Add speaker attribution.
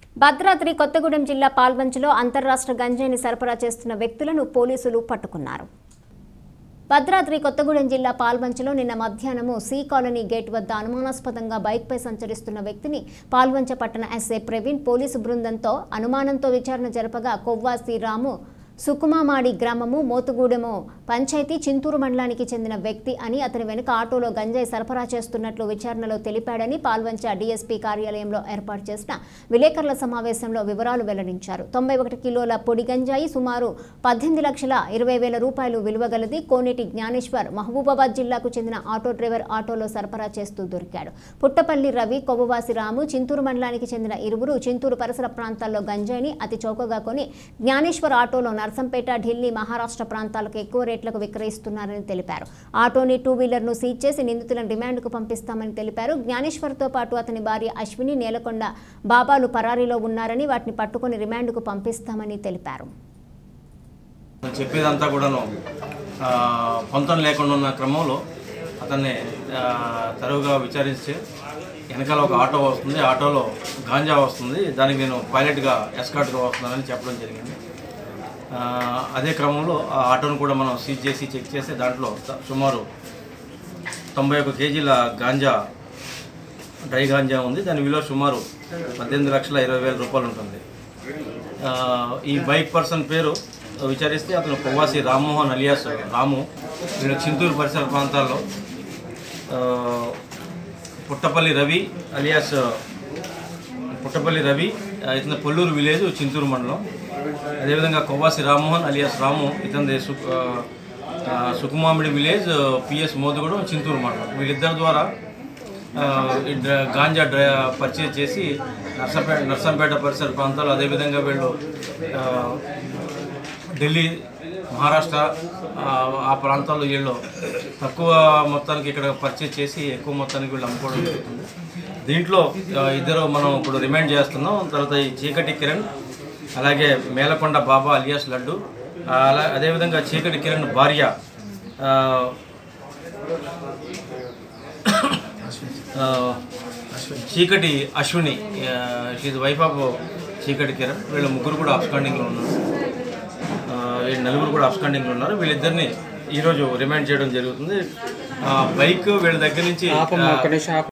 Speaker 1: భద్రాద్రి కొత్తగూడెం జిల్లా పాల్వంచలో అంతర్రాష్ట్ర గంజాయిని సరఫరా చేస్తున్న వ్యక్తులను పోలీసులు పట్టుకున్నారు భద్రాద్రి కొత్తగూడెం జిల్లా పాల్వంచలో నిన్న మధ్యాహ్నము సి కాలనీ గేట్ వద్ద అనుమానాస్పదంగా బైక్పై సంచరిస్తున్న వ్యక్తిని పాల్వంచ పట్టణ ఎస్ఐ ప్రవీణ్ పోలీసు బృందంతో అనుమానంతో విచారణ జరపగా కొవ్వాసి రాము సుకుమామాడి గ్రామము మోతుగూడెము పంచాయతీ చింతూరు మండలానికి చెందిన వ్యక్తి అని అతని వెనుక ఆటోలో గంజాయి సరఫరా చేస్తున్నట్లు విచారణలో తెలిపాడని పాల్వంచ డీఎస్పీ కార్యాలయంలో ఏర్పాటు చేసిన విలేకరుల సమావేశంలో వివరాలు వెల్లడించారు తొంభై ఒకటి కిలోల పొడి గంజాయి సుమారు పద్దెనిమిది లక్షల ఇరవై వేల రూపాయలు విలువగలది కోనేటి జ్ఞానేశ్వర్ మహబూబాబాద్ జిల్లాకు చెందిన ఆటో డ్రైవర్ ఆటోలో సరఫరా చేస్తూ దొరికాడు పుట్టపల్లి రవి కొవ్వవాసి రాము చింతూరు మండలానికి చెందిన ఇరువురు చింతూరు పరిసర ప్రాంతాల్లో గంజాయిని అతి చౌకగా కొని జ్ఞానేశ్వర్ ఆటోలో నర్సంపేట ఢిల్లీ మహారాష్ట్ర ప్రాంతాలకు ఎక్కువ రేట్లకు విక్రయిస్తున్నారని తెలిపారు ఆటోని టూ వీలర్ను సీజ్ చేసి నిందితులను రిమాండ్కు పంపిస్తామని తెలిపారు జ్ఞానేశ్వర్తో పాటు అతని భార్య అశ్విని నేలకొండ బాబాలు పరారీలో ఉన్నారని వాటిని పట్టుకుని రిమాండ్కు పంపిస్తామని తెలిపారు
Speaker 2: నేను చెప్పేదంతా కూడాను ఆ, పొంతం లేకుండా ఉన్న క్రమంలో అతన్ని ఆ, తరువుగా విచారిస్తే వెనకాల ఒక ఆటో వస్తుంది ఆటోలో గాంజా వస్తుంది దానికి నేను పైలట్గా ఎస్కాట్గా వస్తున్నానని చెప్పడం జరిగింది ఆ, అదే క్రమంలో ఆ ఆటోను కూడా మనం సీజ్ చేసి చెక్ చేస్తే దాంట్లో త- సుమారు తొంభై ఒక కేజీల గాంజా డ్రై గాంజా ఉంది దాని విలువ సుమారు పద్దెనిమిది లక్షల ఇరవై వేల రూపాయలు ఉంటుంది ఆ, ఈ బైక్ పర్సన్ పేరు విచారిస్తే అతను కొవ్వాసి రామ్మోహన్ అలియాస్ రాము వీడు చింతూరు పరిసర ప్రాంతాల్లో ఆ, పుట్టపల్లి రవి అలియాస్ పుట్టపల్లి రవి ఆ, ఇతని పొల్లూరు విలేజ్ చింతూరు మండలం అదేవిధంగా కొవ్వాసి రామ్మోహన్ అలియాస్ రాము ఇతని సు ఆ, ఆ, సుకుమామిడి విలేజ్ పిఎస్ మోదుగూడెం చింతూరు మండలం వీళ్ళిద్దరి ద్వారా ఆ, ఈ డ్ర- గాంజా డ్రై పర్చేజ్ చేసి నర్సంపేట నర్సంపేట పరిసర ప్రాంతాలు అదేవిధంగా వీళ్ళు ఆ, ఢిల్లీ మహారాష్ట్ర ఆ, ఆ ప్రాంతాల్లో వీళ్ళు తక్కువ మొత్తానికి ఇక్కడ పర్చేజ్ చేసి ఎక్కువ మొత్తానికి వీళ్ళు అమ్ముకోవడం జరుగుతుంది దీంట్లో ఆ, ఇద్దరు మనం ఇప్పుడు రిమైండ్ చేస్తున్నాం తర్వాత ఈ చీకటి కిరణ్ అలాగే మేలకొండ బాబా అలియాస్ లడ్డు ఆ, అలా అదేవిధంగా చీకటి కిరణ్ భార్య ఆ, ఆ, చీకటి అశ్విని షీజ్ వైఫ్ ఆఫ్ చీకటి కిరణ్ వీళ్ళ ముగ్గురు కూడా అబ్స్కాండింగ్లో ఉన్నారు ఆ, వీళ్ళ నలుగురు కూడా అబ్స్కాండింగ్లో ఉన్నారు వీళ్ళిద్దరిని ఈరోజు రిమైండ్ చేయడం జరుగుతుంది ఆ, బైక్ వీళ్ళ దగ్గర నుంచి ఆ,